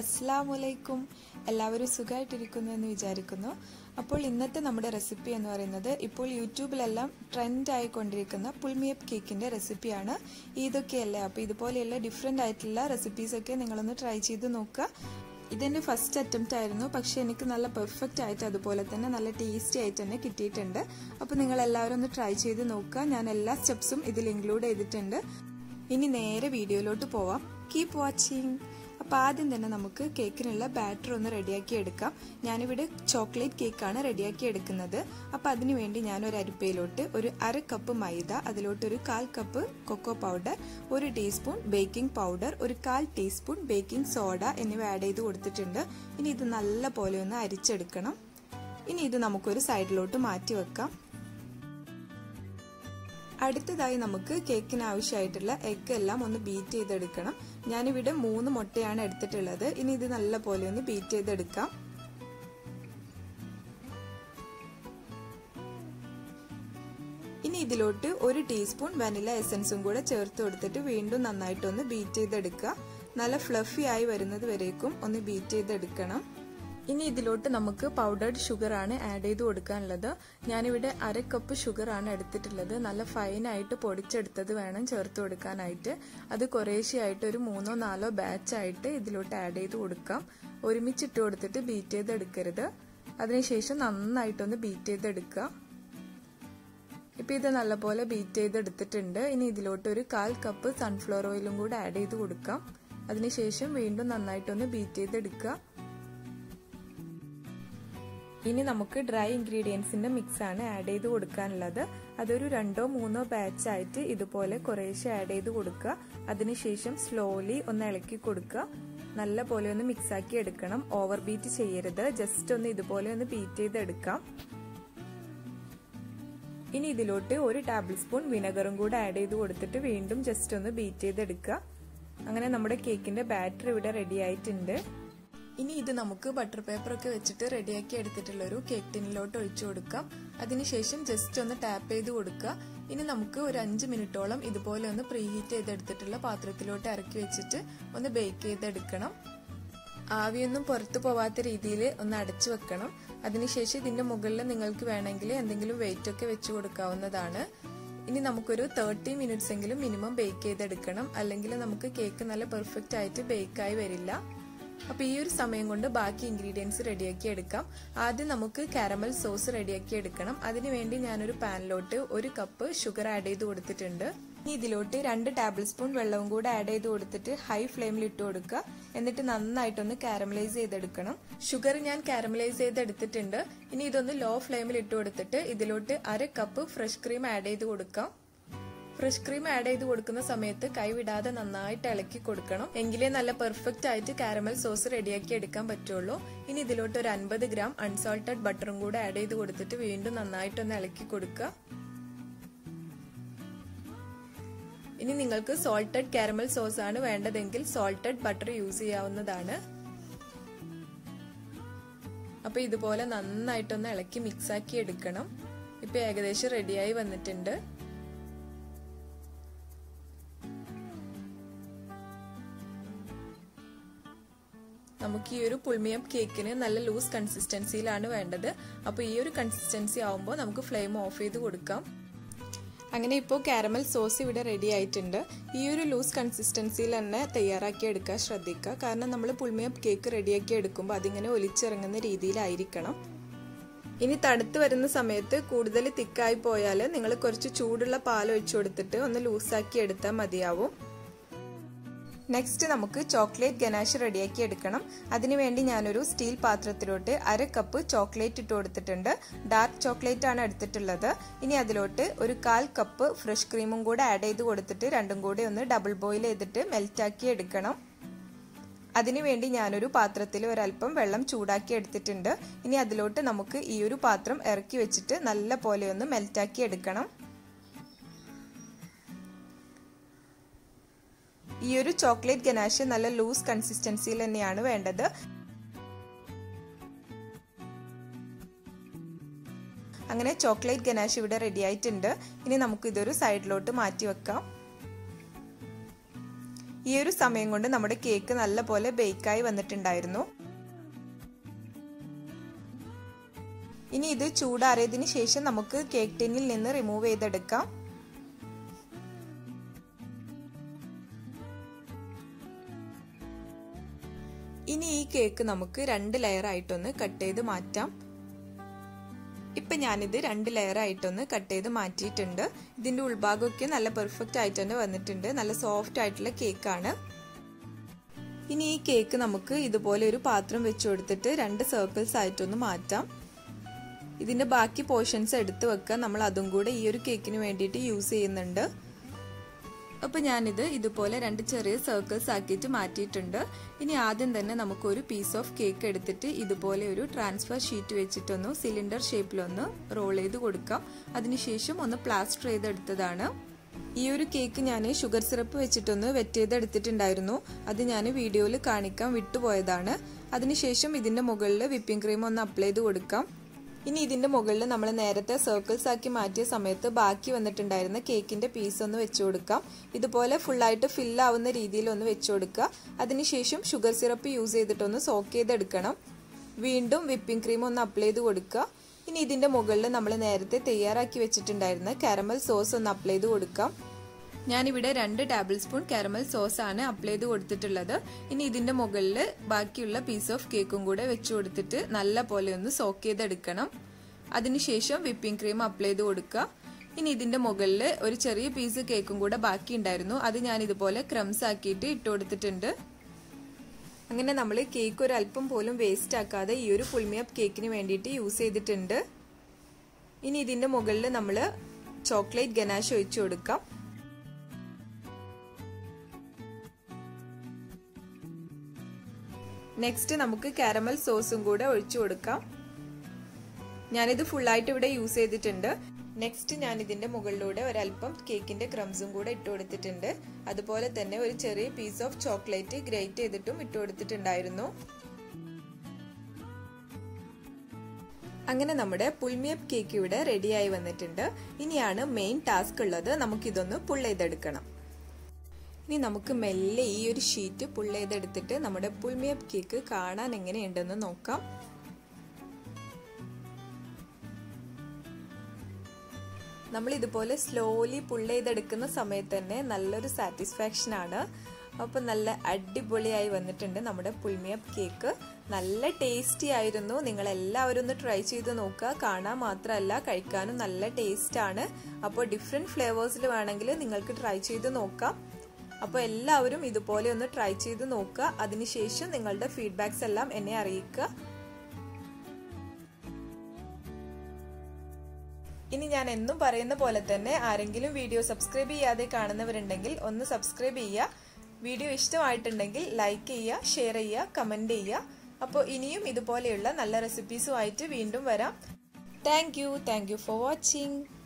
അസ്സാമലൈക്കും എല്ലാവരും സുഖമായിട്ടിരിക്കുന്നു എന്ന് വിചാരിക്കുന്നു അപ്പോൾ ഇന്നത്തെ നമ്മുടെ റെസിപ്പി എന്ന് പറയുന്നത് ഇപ്പോൾ യൂട്യൂബിലെല്ലാം ട്രെൻഡ് ആയിക്കൊണ്ടിരിക്കുന്ന പുൾമിയപ്പ് കേക്കിൻ്റെ റെസിപ്പിയാണ് ഇതൊക്കെയല്ലേ അപ്പോൾ ഇതുപോലെയുള്ള ഡിഫറെൻ്റ് ആയിട്ടുള്ള റെസിപ്പീസൊക്കെ നിങ്ങളൊന്ന് ട്രൈ ചെയ്ത് നോക്കുക ഇതെൻ്റെ ഫസ്റ്റ് അറ്റംപ്റ്റ് ആയിരുന്നു പക്ഷേ എനിക്ക് നല്ല പെർഫെക്റ്റ് ആയിട്ട് അതുപോലെ തന്നെ നല്ല ടേസ്റ്റി ആയിട്ട് തന്നെ കിട്ടിയിട്ടുണ്ട് അപ്പോൾ നിങ്ങൾ എല്ലാവരും ഒന്ന് ട്രൈ ചെയ്ത് നോക്കുക ഞാൻ എല്ലാ സ്റ്റെപ്സും ഇതിൽ ഇൻക്ലൂഡ് ചെയ്തിട്ടുണ്ട് ഇനി നേരെ വീഡിയോയിലോട്ട് പോവാം കീപ് വാച്ചിങ് അപ്പോൾ ആദ്യം തന്നെ നമുക്ക് കേക്കിനുള്ള ബാറ്റർ ഒന്ന് റെഡിയാക്കി എടുക്കാം ഞാനിവിടെ ചോക്ലേറ്റ് കേക്കാണ് റെഡിയാക്കി എടുക്കുന്നത് അപ്പോൾ അതിന് വേണ്ടി ഞാൻ ഒരു അരിപ്പയിലോട്ട് ഒരു അര കപ്പ് മൈദ അതിലോട്ട് ഒരു കാൽ കപ്പ് കൊക്കോ പൗഡർ ഒരു ടീസ്പൂൺ ബേക്കിംഗ് പൗഡർ ഒരു കാൽ ടീസ്പൂൺ ബേക്കിംഗ് സോഡ എന്നിവ ആഡ് ചെയ്ത് കൊടുത്തിട്ടുണ്ട് ഇനി ഇത് നല്ല പോലെ ഒന്ന് അരിച്ചെടുക്കണം ഇനി ഇത് നമുക്കൊരു സൈഡിലോട്ട് മാറ്റി വെക്കാം അടുത്തതായി നമുക്ക് കേക്കിന് ആവശ്യമായിട്ടുള്ള എഗ് എല്ലാം ഒന്ന് ബീറ്റ് ചെയ്തെടുക്കണം ഞാനിവിടെ മൂന്ന് മുട്ടയാണ് എടുത്തിട്ടുള്ളത് ഇനി ഇത് നല്ല പോലെ ഒന്ന് ബീറ്റ് ചെയ്തെടുക്കാം ഇനി ഇതിലോട്ട് ഒരു ടീസ്പൂൺ വനില എസൻസും കൂടെ ചേർത്ത് കൊടുത്തിട്ട് വീണ്ടും നന്നായിട്ടൊന്ന് ബീറ്റ് ചെയ്തെടുക്കുക നല്ല ഫ്ലഫി ആയി വരുന്നത് വരേക്കും ഒന്ന് ബീറ്റ് ചെയ്തെടുക്കണം ഇനി ഇതിലോട്ട് നമുക്ക് പൗഡർഡ് ഷുഗർ ആണ് ആഡ് ചെയ്ത് കൊടുക്കാനുള്ളത് ഞാനിവിടെ അര കപ്പ് ഷുഗർ ആണ് എടുത്തിട്ടുള്ളത് നല്ല ഫൈനായിട്ട് പൊടിച്ചെടുത്തത് വേണം ചേർത്ത് കൊടുക്കാനായിട്ട് അത് കുറേശ്ശെയായിട്ട് ഒരു മൂന്നോ നാലോ ബാച്ച് ആയിട്ട് ഇതിലോട്ട് ആഡ് ചെയ്ത് കൊടുക്കാം ഒരുമിച്ചിട്ട് കൊടുത്തിട്ട് ബീറ്റ് ചെയ്തെടുക്കരുത് അതിനുശേഷം നന്നായിട്ടൊന്ന് ബീറ്റ് ചെയ്തെടുക്കുക ഇപ്പം ഇത് നല്ലപോലെ ബീറ്റ് ചെയ്തെടുത്തിട്ടുണ്ട് ഇനി ഇതിലോട്ട് ഒരു കാൽ കപ്പ് സൺഫ്ലവർ ഓയിലും കൂടെ ആഡ് ചെയ്ത് കൊടുക്കാം അതിനുശേഷം വീണ്ടും നന്നായിട്ടൊന്ന് ബീറ്റ് ചെയ്തെടുക്കുക ഇനി നമുക്ക് ഡ്രൈ ഇൻഗ്രീഡിയൻസിന്റെ മിക്സ് ആണ് ആഡ് ചെയ്ത് കൊടുക്കാനുള്ളത് അതൊരു രണ്ടോ മൂന്നോ ബാച്ച് ആയിട്ട് ഇതുപോലെ കുറേശ്ശെ ആഡ് ചെയ്ത് കൊടുക്കുക അതിനുശേഷം സ്ലോലി ഒന്ന് ഇളക്കി കൊടുക്കുക നല്ല പോലെ ഒന്ന് മിക്സ് ആക്കി എടുക്കണം ഓവർ ബീറ്റ് ചെയ്യരുത് ജസ്റ്റ് ഒന്ന് ഇതുപോലെ ഒന്ന് ബീറ്റ് ചെയ്തെടുക്കാം ഇനി ഇതിലോട്ട് ഒരു ടേബിൾ സ്പൂൺ വിനെഗറും കൂടെ ആഡ് ചെയ്ത് കൊടുത്തിട്ട് വീണ്ടും ജസ്റ്റ് ഒന്ന് ബീറ്റ് ചെയ്തെടുക്കുക അങ്ങനെ നമ്മുടെ കേക്കിന്റെ ബാറ്റർ ഇവിടെ റെഡി ആയിട്ടുണ്ട് ഇനി ഇത് നമുക്ക് ബട്ടർ പേപ്പർ ഒക്കെ വെച്ചിട്ട് റെഡിയാക്കി എടുത്തിട്ടുള്ള ഒരു കേക്ക് ടിന്നിലോട്ട് ഒഴിച്ചു കൊടുക്കാം അതിനുശേഷം ജസ്റ്റ് ഒന്ന് ടാപ്പ് ചെയ്ത് കൊടുക്കുക ഇനി നമുക്ക് ഒരു അഞ്ച് മിനിറ്റോളം ഇതുപോലെ ഒന്ന് പ്രീ ഹീറ്റ് ചെയ്തെടുത്തിട്ടുള്ള പാത്രത്തിലോട്ട് ഇറക്കി വെച്ചിട്ട് ഒന്ന് ബേക്ക് ചെയ്തെടുക്കണം ആവിയൊന്നും പുറത്തു പോവാത്ത രീതിയിൽ ഒന്ന് അടച്ചു വെക്കണം അതിനുശേഷം ഇതിന്റെ മുകളിൽ നിങ്ങൾക്ക് വേണമെങ്കിൽ എന്തെങ്കിലും വെയിറ്റ് ഒക്കെ വെച്ച് കൊടുക്കാവുന്നതാണ് ഇനി നമുക്കൊരു തേർട്ടി മിനിറ്റ്സ് എങ്കിലും മിനിമം ബേക്ക് ചെയ്തെടുക്കണം അല്ലെങ്കിൽ നമുക്ക് കേക്ക് നല്ല പെർഫെക്റ്റ് ആയിട്ട് ബേക്കായി വരില്ല അപ്പോൾ ഈ ഒരു സമയം കൊണ്ട് ബാക്കി ഇൻഗ്രീഡിയൻസ് റെഡിയാക്കി എടുക്കാം ആദ്യം നമുക്ക് കാരമൽ സോസ് റെഡിയാക്കി എടുക്കണം അതിനുവേണ്ടി ഞാനൊരു പാനിലോട്ട് ഒരു കപ്പ് ഷുഗർ ആഡ് ചെയ്ത് കൊടുത്തിട്ടുണ്ട് ഇനി ഇതിലോട്ട് രണ്ട് ടേബിൾ സ്പൂൺ വെള്ളവും കൂടെ ആഡ് ചെയ്ത് കൊടുത്തിട്ട് ഹൈ ഫ്ലെയിമിൽ ഇട്ട് കൊടുക്കുക എന്നിട്ട് നന്നായിട്ടൊന്ന് കാരമലൈസ് ചെയ്തെടുക്കണം ഷുഗർ ഞാൻ കാരമലൈസ് ചെയ്തെടുത്തിട്ടുണ്ട് ഇനി ഇതൊന്ന് ലോ ഫ്ലെയിമിൽ ഇട്ട് കൊടുത്തിട്ട് ഇതിലോട്ട് അര കപ്പ് ഫ്രഷ് ക്രീം ആഡ് ചെയ്ത് കൊടുക്കാം ഫ്രഷ് ക്രീം ആഡ് ചെയ്ത് കൊടുക്കുന്ന സമയത്ത് കൈവിടാതെ നന്നായിട്ട് ഇളക്കി കൊടുക്കണം എങ്കിലേ നല്ല പെർഫെക്റ്റ് ആയിട്ട് കാരമൽ സോസ് റെഡിയാക്കി എടുക്കാൻ പറ്റുള്ളൂ ഇനി ഇതിലോട്ട് ഒരു അൻപത് ഗ്രാം അൺസോൾട്ടഡ് ബട്ടറും കൂടെ ആഡ് ചെയ്ത് കൊടുത്തിട്ട് വീണ്ടും നന്നായിട്ടൊന്ന് ഇളക്കി കൊടുക്കുക ഇനി നിങ്ങൾക്ക് സോൾട്ടഡ് കാരമൽ സോസ് ആണ് വേണ്ടതെങ്കിൽ സോൾട്ടഡ് ബട്ടർ യൂസ് ചെയ്യാവുന്നതാണ് അപ്പൊ ഇതുപോലെ നന്നായിട്ടൊന്ന് ഇളക്കി മിക്സ് ആക്കി എടുക്കണം ഇപ്പൊ ഏകദേശം റെഡിയായി വന്നിട്ടുണ്ട് നമുക്ക് ഈ ഒരു പുൾമിയം കേക്കിന് നല്ല ലൂസ് കൺസിസ്റ്റൻസിയിലാണ് വേണ്ടത് അപ്പോൾ ഈ ഒരു കൺസിസ്റ്റൻസി ആവുമ്പോൾ നമുക്ക് ഫ്ലെയിം ഓഫ് ചെയ്ത് കൊടുക്കാം അങ്ങനെ ഇപ്പോൾ കാരമൽ സോസ് ഇവിടെ റെഡി ആയിട്ടുണ്ട് ഈ ഒരു ലൂസ് കൺസിസ്റ്റൻസിയിൽ തന്നെ തയ്യാറാക്കി എടുക്കാൻ ശ്രദ്ധിക്കുക കാരണം നമ്മൾ പുൾമിയം കേക്ക് റെഡിയാക്കി എടുക്കുമ്പോൾ അതിങ്ങനെ ഒലിച്ചിറങ്ങുന്ന രീതിയിലായിരിക്കണം ഇനി തണുത്ത് വരുന്ന സമയത്ത് കൂടുതൽ തിക്കായി പോയാൽ നിങ്ങൾ കുറച്ച് ചൂടുള്ള പാൽ ഒഴിച്ചു കൊടുത്തിട്ട് ഒന്ന് ലൂസാക്കി എടുത്താൽ മതിയാവും നെക്സ്റ്റ് നമുക്ക് ചോക്ലേറ്റ് ഗനാഷ് റെഡിയാക്കി എടുക്കണം അതിനുവേണ്ടി ഞാനൊരു സ്റ്റീൽ പാത്രത്തിലോട്ട് അര കപ്പ് ചോക്ലേറ്റ് ഇട്ട് കൊടുത്തിട്ടുണ്ട് ഡാർക്ക് ചോക്ലേറ്റ് ആണ് എടുത്തിട്ടുള്ളത് ഇനി അതിലോട്ട് ഒരു കാൽ കപ്പ് ഫ്രഷ് ക്രീമും കൂടെ ആഡ് ചെയ്ത് കൊടുത്തിട്ട് രണ്ടും കൂടെ ഒന്ന് ഡബിൾ ബോയിൽ ചെയ്തിട്ട് മെൽറ്റാക്കി എടുക്കണം അതിനുവേണ്ടി ഞാനൊരു പാത്രത്തിൽ ഒരല്പം വെള്ളം ചൂടാക്കി എടുത്തിട്ടുണ്ട് ഇനി അതിലോട്ട് നമുക്ക് ഈ ഒരു പാത്രം ഇറക്കി വെച്ചിട്ട് നല്ല പോലെ ഒന്ന് മെൽറ്റാക്കി എടുക്കണം ഈ ഒരു ചോക്ലേറ്റ് ഗനാഷ് നല്ല ലൂസ് കൺസിസ്റ്റൻസിയിൽ തന്നെയാണ് വേണ്ടത് അങ്ങനെ ചോക്ലേറ്റ് ഗനാഷ് ഇവിടെ റെഡി ആയിട്ടുണ്ട് ഇനി നമുക്ക് ഇതൊരു സൈഡിലോട്ട് മാറ്റി വെക്കാം ഈ ഒരു സമയം കൊണ്ട് നമ്മുടെ കേക്ക് നല്ലപോലെ ബേക്കായി വന്നിട്ടുണ്ടായിരുന്നു ഇനി ഇത് ചൂടാറിയതിന് ശേഷം നമുക്ക് കേക്ക് ടിന്നിൽ നിന്ന് റിമൂവ് ചെയ്തെടുക്കാം ഇനി ഈ കേക്ക് നമുക്ക് രണ്ട് ലെയർ ആയിട്ടൊന്ന് കട്ട് ചെയ്ത് മാറ്റാം ഇപ്പൊ ഞാനിത് രണ്ട് ലെയർ ആയിട്ടൊന്ന് കട്ട് ചെയ്ത് മാറ്റിയിട്ടുണ്ട് ഇതിന്റെ ഉൾഭാഗമൊക്കെ നല്ല പെർഫെക്റ്റ് ആയിട്ട് തന്നെ വന്നിട്ടുണ്ട് നല്ല സോഫ്റ്റ് ആയിട്ടുള്ള കേക്കാണ് ഇനി ഈ കേക്ക് നമുക്ക് ഇതുപോലെ ഒരു പാത്രം വെച്ചു കൊടുത്തിട്ട് രണ്ട് സർക്കിൾസ് ആയിട്ടൊന്ന് മാറ്റാം ഇതിന്റെ ബാക്കി പോർഷൻസ് എടുത്തു വെക്കാൻ നമ്മൾ അതും കൂടെ ഈ ഒരു കേക്കിന് വേണ്ടിയിട്ട് യൂസ് ചെയ്യുന്നുണ്ട് അപ്പോൾ ഞാനിത് ഇതുപോലെ രണ്ട് ചെറിയ സർക്കിൾസ് ആക്കിയിട്ട് മാറ്റിയിട്ടുണ്ട് ഇനി ആദ്യം തന്നെ നമുക്കൊരു പീസ് ഓഫ് കേക്ക് എടുത്തിട്ട് ഇതുപോലെ ഒരു ട്രാൻസ്ഫർ ഷീറ്റ് വെച്ചിട്ടൊന്ന് സിലിണ്ടർ ഷേപ്പിലൊന്ന് റോൾ ചെയ്ത് കൊടുക്കാം അതിനുശേഷം ഒന്ന് പ്ലാസ്റ്റർ ചെയ്തെടുത്തതാണ് ഈ ഒരു കേക്ക് ഞാൻ ഷുഗർ സിറപ്പ് വെച്ചിട്ടൊന്ന് വെറ്റ് ചെയ്തെടുത്തിട്ടുണ്ടായിരുന്നു അത് ഞാൻ വീഡിയോയിൽ കാണിക്കാൻ വിട്ടുപോയതാണ് അതിനുശേഷം ഇതിന്റെ മുകളിൽ വിപ്പിംഗ് ക്രീം ഒന്ന് അപ്ലൈ ചെയ്ത് കൊടുക്കാം ഇനി ഇതിന്റെ മുകളിൽ നമ്മൾ നേരത്തെ സർക്കിൾസ് ആക്കി മാറ്റിയ സമയത്ത് ബാക്കി വന്നിട്ടുണ്ടായിരുന്ന കേക്കിന്റെ പീസ് ഒന്ന് വെച്ചു കൊടുക്കാം ഇതുപോലെ ഫുള്ളായിട്ട് ഫില്ലാവുന്ന രീതിയിൽ ഒന്ന് വെച്ചു കൊടുക്കുക അതിനുശേഷം ഷുഗർ സിറപ്പ് യൂസ് ചെയ്തിട്ടൊന്ന് സോക്ക് ചെയ്തെടുക്കണം വീണ്ടും വിപ്പിംഗ് ക്രീം ഒന്ന് അപ്ലൈ ചെയ്ത് കൊടുക്കുക ഇനി ഇതിന്റെ മുകളിൽ നമ്മൾ നേരത്തെ തയ്യാറാക്കി വെച്ചിട്ടുണ്ടായിരുന്ന കാരമൽ സോസ് ഒന്ന് അപ്ലൈ ചെയ്ത് കൊടുക്കാം ഞാനിവിടെ രണ്ട് ടേബിൾ സ്പൂൺ കാരമൽ സോസ് ആണ് അപ്ലൈ ചെയ്ത് കൊടുത്തിട്ടുള്ളത് ഇനി ഇതിന്റെ മുകളിൽ ബാക്കിയുള്ള പീസ് ഓഫ് കേക്കും കൂടെ വെച്ചു കൊടുത്തിട്ട് നല്ല പോലെ ഒന്ന് സോക്ക് ചെയ്തെടുക്കണം അതിനുശേഷം വിപ്പിംഗ് ക്രീം അപ്ലൈ ചെയ്ത് കൊടുക്കുക ഇനി ഇതിന്റെ മുകളിൽ ഒരു ചെറിയ പീസ് കേക്കും കൂടെ ബാക്കി ഉണ്ടായിരുന്നു അത് ഞാൻ ഇതുപോലെ ക്രംസ് ആക്കിയിട്ട് ഇട്ട് കൊടുത്തിട്ടുണ്ട് അങ്ങനെ നമ്മൾ കേക്ക് ഒരു അല്പം പോലും വേസ്റ്റ് ആക്കാതെ ഈ ഒരു പുൾമിയപ്പ് കേക്കിന് വേണ്ടിയിട്ട് യൂസ് ചെയ്തിട്ടുണ്ട് ഇനി ഇതിന്റെ മുകളിൽ നമ്മൾ ചോക്ലേറ്റ് ഗനാഷ് ഒഴിച്ചു കൊടുക്കാം നെക്സ്റ്റ് നമുക്ക് കാരമൽ സോസും കൂടെ ഒഴിച്ചു കൊടുക്കാം ഞാനിത് ഫുള്ളായിട്ട് ഇവിടെ യൂസ് ചെയ്തിട്ടുണ്ട് നെക്സ്റ്റ് ഞാൻ ഇതിന്റെ മുകളിലൂടെ ഒരല്പം കേക്കിന്റെ ക്രംസും കൂടെ ഇട്ട് കൊടുത്തിട്ടുണ്ട് അതുപോലെ തന്നെ ഒരു ചെറിയ പീസ് ഓഫ് ചോക്ലേറ്റ് ഗ്രേറ്റ് ചെയ്തിട്ടും ഇട്ട് കൊടുത്തിട്ടുണ്ടായിരുന്നു അങ്ങനെ നമ്മുടെ പുൾമിയപ്പ് കേക്ക് ഇവിടെ റെഡിയായി വന്നിട്ടുണ്ട് ഇനിയാണ് മെയിൻ ടാസ്ക് ഉള്ളത് നമുക്കിതൊന്ന് പുള്ള ചെയ്തെടുക്കണം ഇനി നമുക്ക് മെല്ലെ ഈ ഒരു ഷീറ്റ് പുള്ള ചെയ്തെടുത്തിട്ട് നമ്മുടെ പുൾമിയപ്പ് കേക്ക് കാണാൻ എങ്ങനെയുണ്ടെന്ന് നോക്കാം നമ്മൾ ഇതുപോലെ സ്ലോലി പുള്ള ചെയ്തെടുക്കുന്ന സമയത്ത് തന്നെ നല്ലൊരു സാറ്റിസ്ഫാക്ഷൻ ആണ് അപ്പോൾ നല്ല അടിപൊളിയായി വന്നിട്ടുണ്ട് നമ്മുടെ പുൾമിയപ്പ് കേക്ക് നല്ല ടേസ്റ്റി ആയിരുന്നു നിങ്ങൾ എല്ലാവരും ഒന്ന് ട്രൈ ചെയ്ത് നോക്കുക കാണാൻ മാത്രമല്ല കഴിക്കാനും നല്ല ടേസ്റ്റ് ആണ് അപ്പോൾ ഡിഫറെൻറ്റ് ഫ്ലേവേഴ്സിൽ വേണമെങ്കിൽ നിങ്ങൾക്ക് ട്രൈ ചെയ്ത് നോക്കാം അപ്പോൾ എല്ലാവരും ഇതുപോലെ ഒന്ന് ട്രൈ ചെയ്ത് നോക്കുക അതിനുശേഷം നിങ്ങളുടെ ഫീഡ്ബാക്സ് എല്ലാം എന്നെ അറിയിക്കുക ഇനി ഞാൻ എന്നും പറയുന്ന പോലെ തന്നെ ആരെങ്കിലും വീഡിയോ സബ്സ്ക്രൈബ് ചെയ്യാതെ കാണുന്നവരുണ്ടെങ്കിൽ ഒന്ന് സബ്സ്ക്രൈബ് ചെയ്യുക വീഡിയോ ഇഷ്ടമായിട്ടുണ്ടെങ്കിൽ ലൈക്ക് ചെയ്യുക ഷെയർ ചെയ്യുക കമൻറ്റ് ചെയ്യുക അപ്പോൾ ഇനിയും ഇതുപോലെയുള്ള നല്ല റെസിപ്പീസുമായിട്ട് വീണ്ടും വരാം thank you thank you for watching